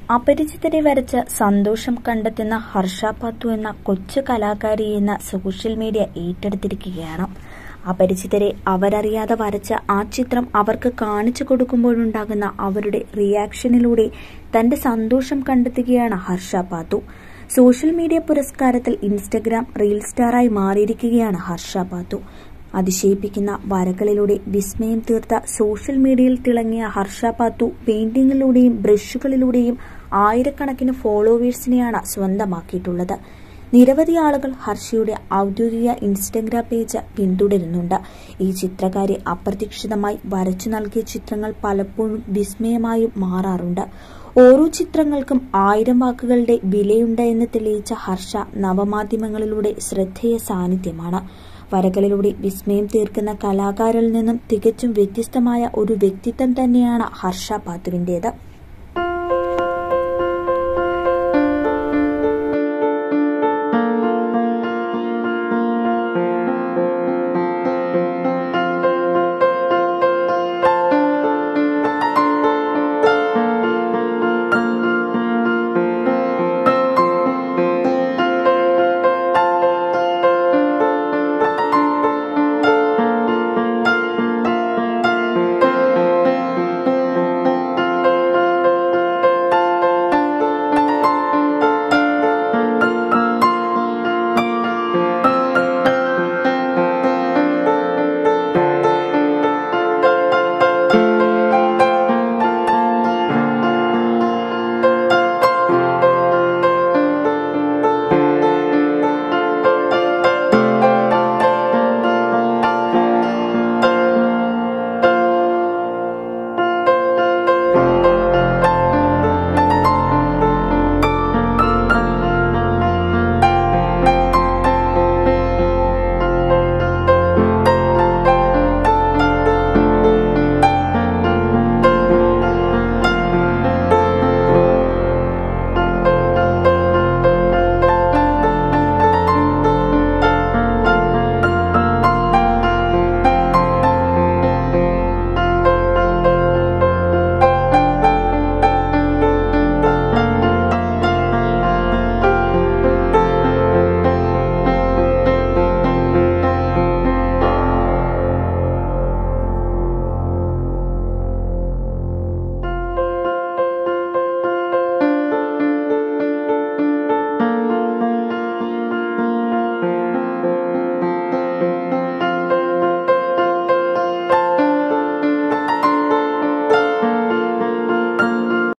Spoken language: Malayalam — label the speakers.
Speaker 1: അപരിചിതരെ വരച്ച് സന്തോഷം കണ്ടെത്തുന്ന ഹർഷ പാത്തു എന്ന കൊച്ചു കലാകാരി എന്ന സോഷ്യൽ മീഡിയ ഏറ്റെടുത്തിരിക്കുകയാണ് അപരിചിതരെ അവരറിയാതെ വരച്ച ആ ചിത്രം അവർക്ക് കാണിച്ചു കൊടുക്കുമ്പോഴുണ്ടാകുന്ന അവരുടെ റിയാക്ഷനിലൂടെ തന്റെ സന്തോഷം കണ്ടെത്തുകയാണ് ഹർഷ പാത്തു സോഷ്യൽ മീഡിയ പുരസ്കാരത്തിൽ ഇൻസ്റ്റഗ്രാം റീൽ സ്റ്റാറായി മാറിയിരിക്കുകയാണ് ഹർഷ പാത്തു അതിശയിപ്പിക്കുന്ന വരകളിലൂടെ വിസ്മയം തീർത്ത സോഷ്യൽ മീഡിയയിൽ തിളങ്ങിയ ഹർഷ പാത്തു പെയിന്റിങ്ങിലൂടെയും ബ്രഷുകളിലൂടെയും ആയിരക്കണക്കിന് ഫോളോവേഴ്സിനെയാണ് സ്വന്തമാക്കിയിട്ടുള്ളത് നിരവധി ആളുകൾ ഹർഷയുടെ ഔദ്യോഗിക ഇൻസ്റ്റഗ്രാം പേജ് പിന്തുടരുന്നുണ്ട് ഈ ചിത്രകാരി അപ്രതീക്ഷിതമായി വരച്ചു നൽകിയ ചിത്രങ്ങൾ പലപ്പോഴും വിസ്മയമായും മാറാറുണ്ട് ഓരോ ചിത്രങ്ങൾക്കും ആയിരം വാക്കുകളുടെ വിലയുണ്ട് എന്ന് തെളിയിച്ച ഹർഷ നവമാധ്യമങ്ങളിലൂടെ ശ്രദ്ധേയ സാന്നിധ്യമാണ് വരകളിലൂടെ വിസ്മയം തീർക്കുന്ന കലാകാരിൽ നിന്നും തികച്ചും വ്യത്യസ്തമായ ഒരു വ്യക്തിത്വം തന്നെയാണ് ഹർഷ പാത്തുവിന്റേത്